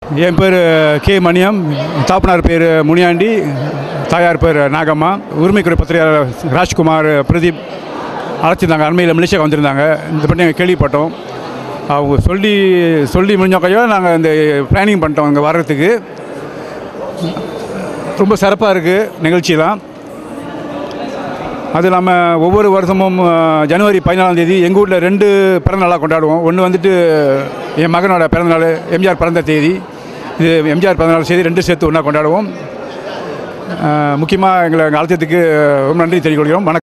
என் பேர் கே மணியம் தாப்பனார் பேர் முனியாண்டி தாயார் பேர் நாகம்மா உரிமைக்குறை பத்திரிகையாளர் ராஜ்குமார் பிரதீப் அழைச்சிருந்தாங்க அண்மையில் மலேசியாவுக்கு வந்திருந்தாங்க இந்த பண்ணி கேள்விப்பட்டோம் அவங்க சொல்லி சொல்லி முடிஞ்ச கையோ நாங்கள் இந்த பிளானிங் பண்ணிட்டோம் இங்கே வர்றதுக்கு ரொம்ப சிறப்பாக இருக்குது நிகழ்ச்சியெலாம் அது இல்லாமல் ஒவ்வொரு வருஷமும் அஹ், ஜனவரி பதினாலாம் தேதி எங்கள் ஊரில் ரெண்டு பிறந்தநாளாக கொண்டாடுவோம் ஒன்று வந்துட்டு என் மகனோட பிறந்தநாள் எம்ஜிஆர் பிறந்த தேதி இது எம்ஜிஆர் பிறந்தநாள் செய்தி ரெண்டு சேர்த்து ஒன்றா கொண்டாடுவோம் முக்கியமாக எங்களை அழைச்சதுக்கு ரொம்ப நன்றி தெரிவிக்கொள்கிறோம் வணக்கம்